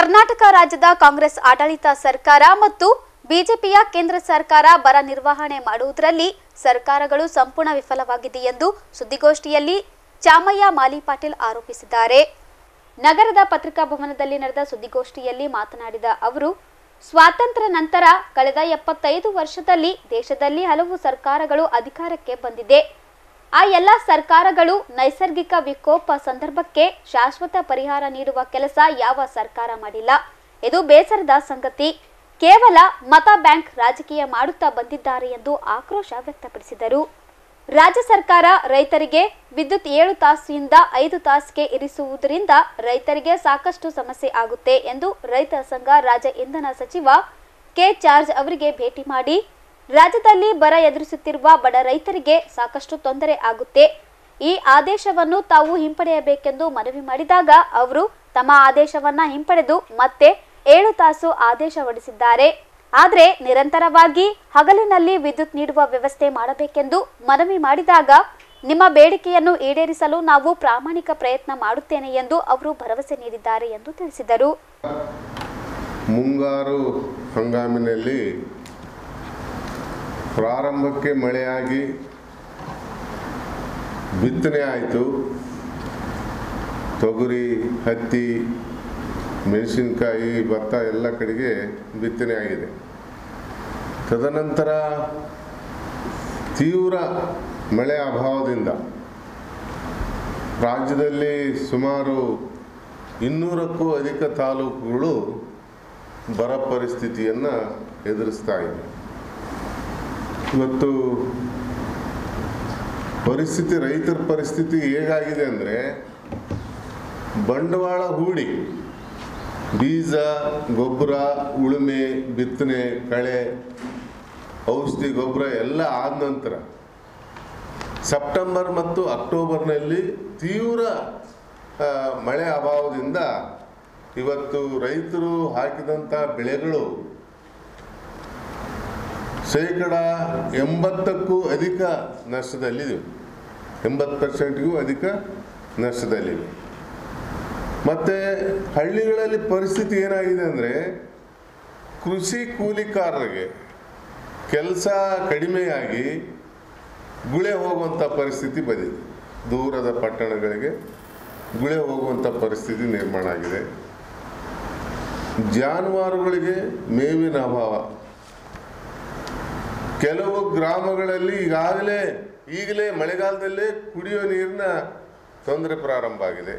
ಕರ್ನಾಟಕ ರಾಜ್ಯದ ಕಾಂಗ್ರೆಸ್ ಆಡಳಿತ ಸರ್ಕಾರ ಮತ್ತು ಬಿಜೆಪಿಯ ಕೇಂದ್ರ ಸರ್ಕಾರ ಬರ ನಿರ್ವಹಣೆ ಮಾಡುವುದರಲ್ಲಿ ಸರ್ಕಾರಗಳು ಸಂಪೂರ್ಣ ವಿಫಲವಾಗಿದೆ ಎಂದು ಸುದ್ದಿಗೋಷ್ಠಿಯಲ್ಲಿ ಚಾಮಯ್ಯ ಮಾಲಿ ಪಾಟೀಲ್ ಆರೋಪಿಸಿದ್ದಾರೆ ನಗರದ ಪತ್ರಿಕಾ ಭವನದಲ್ಲಿ ನಡೆದ ಸುದ್ದಿಗೋಷ್ಠಿಯಲ್ಲಿ ಮಾತನಾಡಿದ ಅವರು ಸ್ವಾತಂತ್ರ್ಯ ನಂತರ ಕಳೆದ ಎಪ್ಪತ್ತೈದು ವರ್ಷದಲ್ಲಿ ದೇಶದಲ್ಲಿ ಹಲವು ಸರ್ಕಾರಗಳು ಅಧಿಕಾರಕ್ಕೆ ಬಂದಿದೆ ಆ ಎಲ್ಲ ಸರ್ಕಾರಗಳು ನೈಸರ್ಗಿಕ ವಿಕೋಪ ಸಂದರ್ಭಕ್ಕೆ ಶಾಶ್ವತ ಪರಿಹಾರ ನೀಡುವ ಕೆಲಸ ಯಾವ ಸರ್ಕಾರ ಮಾಡಿಲ್ಲ ಇದು ಬೇಸರದ ಸಂಗತಿ ಕೇವಲ ಮತ ಬ್ಯಾಂಕ್ ರಾಜಕೀಯ ಮಾಡುತ್ತಾ ಬಂದಿದ್ದಾರೆ ಎಂದು ಆಕ್ರೋಶ ವ್ಯಕ್ತಪಡಿಸಿದರು ರಾಜ್ಯ ಸರ್ಕಾರ ರೈತರಿಗೆ ವಿದ್ಯುತ್ ಏಳು ತಾಸಿನಿಂದ ಐದು ತಾಸಿಗೆ ಇರಿಸುವುದರಿಂದ ರೈತರಿಗೆ ಸಾಕಷ್ಟು ಸಮಸ್ಯೆ ಆಗುತ್ತೆ ಎಂದು ರೈತ ಸಂಘ ರಾಜ್ಯ ಇಂಧನ ಸಚಿವ ಕೆ ಜಾರ್ಜ್ ಅವರಿಗೆ ಭೇಟಿ ಮಾಡಿ ರಾಜ್ಯದಲ್ಲಿ ಬರ ಎದುರಿಸುತ್ತಿರುವ ಬಡ ರೈತರಿಗೆ ಸಾಕಷ್ಟು ತೊಂದರೆ ಆಗುತ್ತೆ ಈ ಆದೇಶವನ್ನು ತಾವು ಹಿಂಪಡೆಯಬೇಕೆಂದು ಮನವಿ ಮಾಡಿದಾಗ ಅವರು ತಮ್ಮ ಆದೇಶವನ್ನ ಹಿಂಪಡೆದು ಮತ್ತೆ ಏಳು ತಾಸು ಆದೇಶ ಹೊರಡಿಸಿದ್ದಾರೆ ಆದರೆ ನಿರಂತರವಾಗಿ ಹಗಲಿನಲ್ಲಿ ವಿದ್ಯುತ್ ನೀಡುವ ವ್ಯವಸ್ಥೆ ಮಾಡಬೇಕೆಂದು ಮನವಿ ಮಾಡಿದಾಗ ನಿಮ್ಮ ಬೇಡಿಕೆಯನ್ನು ಈಡೇರಿಸಲು ನಾವು ಪ್ರಾಮಾಣಿಕ ಪ್ರಯತ್ನ ಮಾಡುತ್ತೇನೆ ಎಂದು ಅವರು ಭರವಸೆ ನೀಡಿದ್ದಾರೆ ಎಂದು ತಿಳಿಸಿದರು ಮುಂಗಾರು ಹಂಗಾಮಿನಲ್ಲಿ ಪ್ರಾರಂಭಕ್ಕೆ ಮಳೆಯಾಗಿ ಬಿತ್ತನೆ ಆಯಿತು ತೊಗರಿ ಹತ್ತಿ ಮೆಣಸಿನ್ಕಾಯಿ ಭತ್ತ ಎಲ್ಲ ಕಡೆಗೆ ಬಿತ್ತನೆ ಆಗಿದೆ ತದನಂತರ ತೀವ್ರ ಮಳೆ ಅಭಾವದಿಂದ ರಾಜ್ಯದಲ್ಲಿ ಸುಮಾರು ಇನ್ನೂರಕ್ಕೂ ಅಧಿಕ ತಾಲೂಕುಗಳು ಬರ ಪರಿಸ್ಥಿತಿಯನ್ನು ಎದುರಿಸ್ತಾ ಇವೆ ಇವತ್ತು ಪರಿಸ್ಥಿತಿ ರೈತರ ಪರಿಸ್ಥಿತಿ ಹೇಗಾಗಿದೆ ಅಂದರೆ ಬಂಡವಾಳ ಹೂಡಿ ಬೀಜ ಗೊಬ್ಬರ ಉಳುಮೆ ಬಿತ್ತನೆ ಕಳೆ ಔಷಧಿ ಗೊಬ್ಬರ ಎಲ್ಲ ಆದ ನಂತರ ಸೆಪ್ಟೆಂಬರ್ ಮತ್ತು ಅಕ್ಟೋಬರ್ನಲ್ಲಿ ತೀವ್ರ ಆ, ಮಳೆ ಅಭಾವದಿಂದ ಇವತ್ತು ರೈತರು ಹಾಕಿದಂಥ ಬೆಳೆಗಳು ಶೇಕಡ ಎಂಬತ್ತಕ್ಕೂ ಅಧಿಕ ನಷ್ಟದಲ್ಲಿದೆ ಎಂಬತ್ತು ಪರ್ಸೆಂಟ್ಗೂ ಅಧಿಕ ನಷ್ಟದಲ್ಲಿದೆ ಮತ್ತು ಹಳ್ಳಿಗಳಲ್ಲಿ ಪರಿಸ್ಥಿತಿ ಏನಾಗಿದೆ ಅಂದರೆ ಕೃಷಿ ಕೂಲಿಕಾರರಿಗೆ ಕೆಲಸ ಕಡಿಮೆಯಾಗಿ ಗುಳೆ ಹೋಗುವಂಥ ಪರಿಸ್ಥಿತಿ ಬಂದಿದೆ ದೂರದ ಪಟ್ಟಣಗಳಿಗೆ ಗುಳೆ ಹೋಗುವಂಥ ಪರಿಸ್ಥಿತಿ ನಿರ್ಮಾಣ ಆಗಿದೆ ಜಾನುವಾರುಗಳಿಗೆ ಮೇವಿನ ಅಭಾವ ಕೆಲವು ಗ್ರಾಮಗಳಲ್ಲಿ ಈಗಾಗಲೇ ಈಗಲೇ ಮಳೆಗಾಲದಲ್ಲೇ ಕುಡಿಯೋ ನೀರಿನ ತೊಂದರೆ ಪ್ರಾರಂಭ ಆಗಿದೆ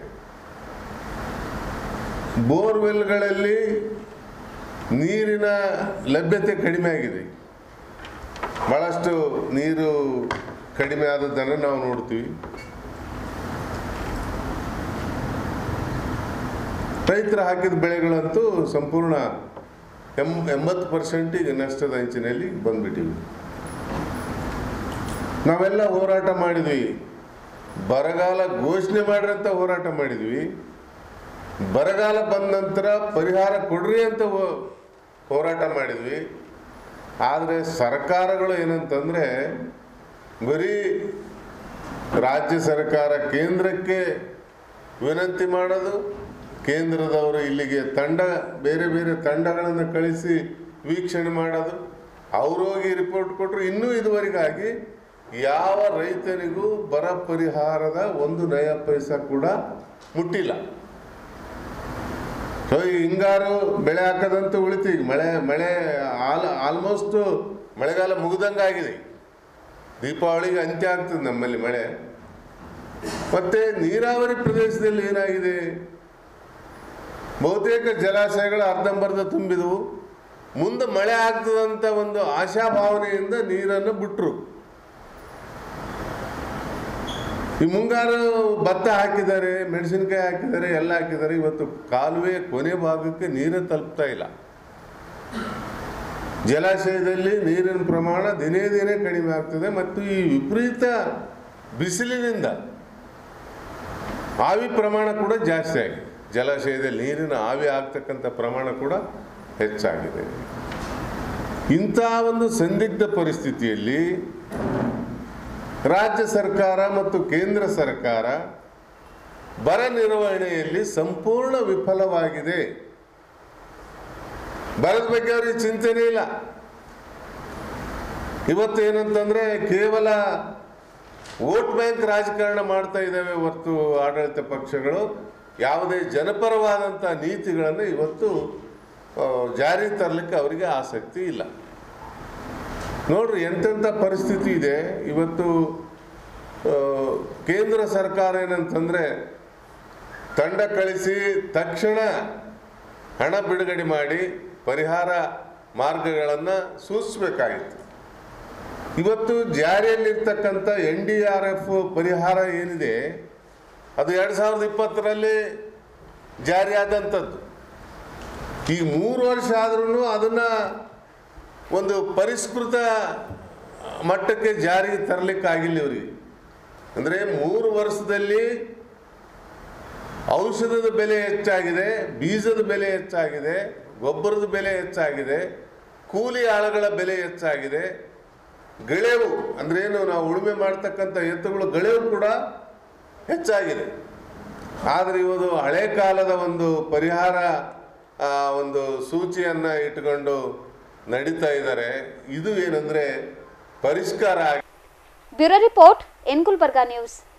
ಬೋರ್ವೆಲ್ಗಳಲ್ಲಿ ನೀರಿನ ಲಭ್ಯತೆ ಕಡಿಮೆ ಆಗಿದೆ ಭಾಳಷ್ಟು ನೀರು ಕಡಿಮೆ ಆದದ್ದನ್ನು ನಾವು ನೋಡ್ತೀವಿ ರೈತರು ಹಾಕಿದ ಬೆಳೆಗಳಂತೂ ಸಂಪೂರ್ಣ ಎಂ ಎಂಬತ್ತು ಪರ್ಸೆಂಟ್ ಈಗ ನಷ್ಟದ ಅಂಚಿನಲ್ಲಿ ಬಂದ್ಬಿಟ್ಟಿವಿ ನಾವೆಲ್ಲ ಹೋರಾಟ ಮಾಡಿದ್ವಿ ಬರಗಾಲ ಘೋಷಣೆ ಮಾಡ್ರಂತ ಹೋರಾಟ ಮಾಡಿದ್ವಿ ಬರಗಾಲ ಬಂದ ನಂತರ ಪರಿಹಾರ ಕೊಡ್ರಿ ಅಂತ ಹೋ- ಹೋರಾಟ ಮಾಡಿದ್ವಿ ಆದರೆ ಸರ್ಕಾರಗಳು ಏನಂತಂದರೆ ಬರೀ ರಾಜ್ಯ ಸರ್ಕಾರ ಕೇಂದ್ರಕ್ಕೆ ವಿನಂತಿ ಮಾಡೋದು ಕೇಂದ್ರದವರು ಇಲ್ಲಿಗೆ ತಂಡ ಬೇರೆ ಬೇರೆ ತಂಡಗಳನ್ನು ಕಳಿಸಿ ವೀಕ್ಷಣೆ ಮಾಡೋದು ಅವ್ರು ಹೋಗಿ ರಿಪೋರ್ಟ್ ಕೊಟ್ಟರು ಇನ್ನೂ ಇದುವರೆಗಾಗಿ ಯಾವ ರೈತನಿಗೂ ಬರ ಪರಿಹಾರದ ಒಂದು ನಯ ಪೈಸ ಕೂಡ ಮುಟ್ಟಿಲ್ಲ ಸೊ ಈ ಹಿಂಗಾರು ಬೆಳೆ ಹಾಕದಂತೂ ಉಳಿತು ಈಗ ಮಳೆ ಮಳೆ ಆಲ್ ಆಲ್ಮೋಸ್ಟ್ ಮಳೆಗಾಲ ಮುಗ್ದಂಗಾಗಿದೆ ದೀಪಾವಳಿಗೆ ಅಂತ್ಯ ಆಗ್ತದೆ ನಮ್ಮಲ್ಲಿ ಮಳೆ ಮತ್ತೆ ನೀರಾವರಿ ಪ್ರದೇಶದಲ್ಲಿ ಏನಾಗಿದೆ ಬಹುತೇಕ ಜಲಾಶಯಗಳು ಅರ್ಧಂಬರ್ಧ ತುಂಬಿದವು ಮುಂದೆ ಮಳೆ ಆಗ್ತದಂತ ಒಂದು ಆಶಾಭಾವನೆಯಿಂದ ನೀರನ್ನು ಬಿಟ್ಟರು ಈ ಮುಂಗಾರು ಭತ್ತ ಹಾಕಿದ್ದಾರೆ ಮೆಣಸಿನಕಾಯಿ ಹಾಕಿದ್ದಾರೆ ಎಲ್ಲ ಹಾಕಿದ್ದಾರೆ ಇವತ್ತು ಕಾಲುವೆ ಕೊನೆ ಭಾಗಕ್ಕೆ ನೀರೇ ತಲುಪ್ತಾ ಇಲ್ಲ ಜಲಾಶಯದಲ್ಲಿ ನೀರಿನ ಪ್ರಮಾಣ ದಿನೇ ದಿನೇ ಕಡಿಮೆ ಆಗ್ತದೆ ಮತ್ತು ಈ ವಿಪರೀತ ಬಿಸಿಲಿನಿಂದ ಆವಿ ಪ್ರಮಾಣ ಕೂಡ ಜಾಸ್ತಿ ಆಗಿದೆ ಜಲಾಶಯದಲ್ಲಿ ನೀರಿನ ಆವಿ ಆಗ್ತಕ್ಕಂಥ ಪ್ರಮಾಣ ಕೂಡ ಹೆಚ್ಚಾಗಿದೆ ಇಂಥ ಒಂದು ಸಂದಿಗ್ಧ ಪರಿಸ್ಥಿತಿಯಲ್ಲಿ ರಾಜ್ಯ ಸರ್ಕಾರ ಮತ್ತು ಕೇಂದ್ರ ಸರ್ಕಾರ ಬರ ನಿರ್ವಹಣೆಯಲ್ಲಿ ಸಂಪೂರ್ಣ ವಿಫಲವಾಗಿದೆ ಬರದ ಬಗ್ಗೆ ಅವ್ರಿಗೆ ಚಿಂತೆನೇ ಇಲ್ಲ ಇವತ್ತು ಏನಂತಂದ್ರೆ ಕೇವಲ ವೋಟ್ ಬ್ಯಾಂಕ್ ರಾಜಕಾರಣ ಮಾಡ್ತಾ ಇದ್ದಾವೆ ಹೊರತು ಆಡಳಿತ ಪಕ್ಷಗಳು ಯಾವುದೇ ಜನಪರವಾದಂಥ ನೀತಿಗಳನ್ನು ಇವತ್ತು ಆ, ಜಾರಿ ತರಲಿಕ್ಕೆ ಅವರಿಗೆ ಆಸಕ್ತಿ ಇಲ್ಲ ನೋಡ್ರಿ ಎಂತೆಂಥ ಪರಿಸ್ಥಿತಿ ಇದೆ ಇವತ್ತು ಆ, ಕೇಂದ್ರ ಸರ್ಕಾರ ಏನಂತಂದ್ರೆ ತಂಡ ಕಳಿಸಿ ತಕ್ಷಣ ಹಣ ಬಿಡುಗಡೆ ಮಾಡಿ ಪರಿಹಾರ ಮಾರ್ಗಗಳನ್ನು ಸೂಚಿಸಬೇಕಾಗಿತ್ತು ಇವತ್ತು ಜಾರಿಯಲ್ಲಿರ್ತಕ್ಕಂಥ ಎನ್ ಡಿ ಆರ್ ಎಫ್ ಪರಿಹಾರ ಏನಿದೆ ಅದು ಎರಡು ಸಾವಿರದ ಇಪ್ಪತ್ತರಲ್ಲಿ ಜಾರಿಯಾದಂಥದ್ದು ಈ ಮೂರು ವರ್ಷ ಆದ್ರೂ ಅದನ್ನು ಒಂದು ಪರಿಷ್ಕೃತ ಮಟ್ಟಕ್ಕೆ ಜಾರಿಗೆ ತರಲಿಕ್ಕಾಗಿಲ್ಲ ಇವರಿಗೆ ಅಂದರೆ ಮೂರು ವರ್ಷದಲ್ಲಿ ಔಷಧದ ಬೆಲೆ ಹೆಚ್ಚಾಗಿದೆ ಬೀಜದ ಬೆಲೆ ಹೆಚ್ಚಾಗಿದೆ ಗೊಬ್ಬರದ ಬೆಲೆ ಹೆಚ್ಚಾಗಿದೆ ಕೂಲಿ ಆಳುಗಳ ಬೆಲೆ ಹೆಚ್ಚಾಗಿದೆ ಗಳೆವು ಅಂದ್ರೇನು ನಾವು ಉಳುಮೆ ಮಾಡ್ತಕ್ಕಂಥ ಎತ್ತುಗಳು ಗಳೆವು ಕೂಡ ಹೆಚ್ಚಾಗಿದೆ ಆದರೆ ಇವತ್ತು ಹಳೆ ಕಾಲದ ಒಂದು ಪರಿಹಾರ ಆ, ಒಂದು ಸೂಚಿಯನ್ನು ಇಟ್ಕೊಂಡು ನಡೀತಾ ಇದ್ದಾರೆ ಇದು ಏನಂದ್ರೆ ಪರಿಷ್ಕಾರ ಆಗಿ bureau report N Gulbarga news